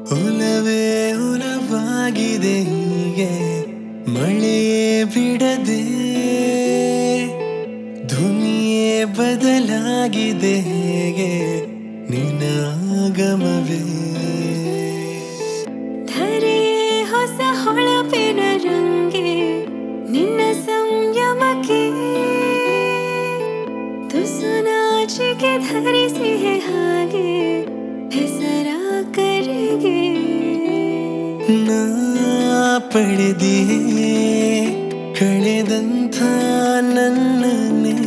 ಒಲವೇ ಒಲವಾಗಿದೆ ಹೀಗೆ ಮಳೆಯೇ ಬಿಡದೆ ಧ್ವನಿಯೇ ಬದಲಾಗಿದೆ ಹೇಗೆ ನಿನ್ನ ಆಗಮವೇ ಧರೆಯೇ ಹೊಸ ಹೊಳಪಿನ ರಂಗೆ ನಿನ್ನ ಸಂಯಮಕ್ಕೆ ತುಸು ನಾಚಿಕೆ ಧರಿಸಿ ಹಾಗೆ ಹೆಸರ ಕರೆಗೆ ನಾ ಪಡೆದಿಯೇ ಕಳೆದಂಥ ನನ್ನನ್ನೇ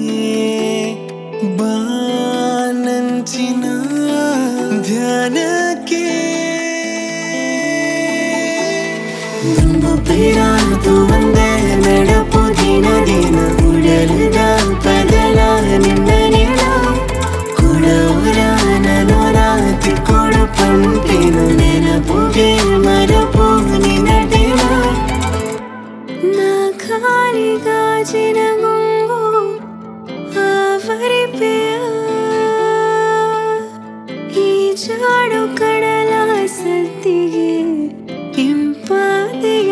ಬಾನಂಚಿನ ಧ್ಯಾನಕ್ಕೆ ದುಂಬು ಬಿರಾದು ಒಂದೇ ನಡಪು ದಿನ ದಿನ ಉಡಲುದ ಬದಲ ನಿನ್ನ ನೆಲ ಕೊಡವರ ನನ್ನೊರ ತಿಕ್ಕೊಡು ಪಂಪಿನ ನೆನಪುಗೆ ಮರಪು ನಿನ್ನ ದಿನ ನಾ ಖಾಲಿ ಗಾಜಿನ ಗುಂಗು ಆವರಿಪೆಯ ಈ ಜಾಡು ಕಡಲ ಸದ್ದಿಗೆ ಇಂಪಾದೆಯ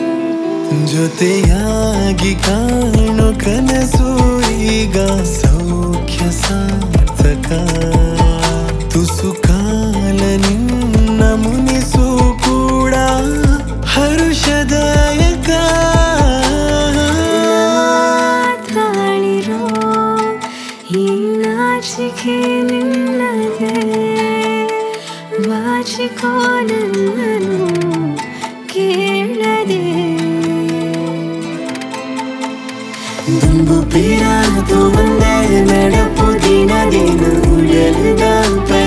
ಜೊತೆಯಾಗಿ ಕಾಣು ಕನಸು ಈಗ ಸೌಖ್ಯ ಸಾರ್ಥಕ ತುಸು ಕಾಲ ನಿನ್ನ ಮುನಿಸು ಕೂಡ ಹರುಷದಾಯಕ ತಾಳಿರೋ ಈ ನಾಚಿಕೆ ನಿನ್ನದೆ ಬಾಚಿಕೋ ನನ್ನನು ಕೇಳದೆ ದುಂಬು ಬಿರಾದು ಒಂದೇ ನಡಪು ದಿನ ದಿನ ಉಡಲುದ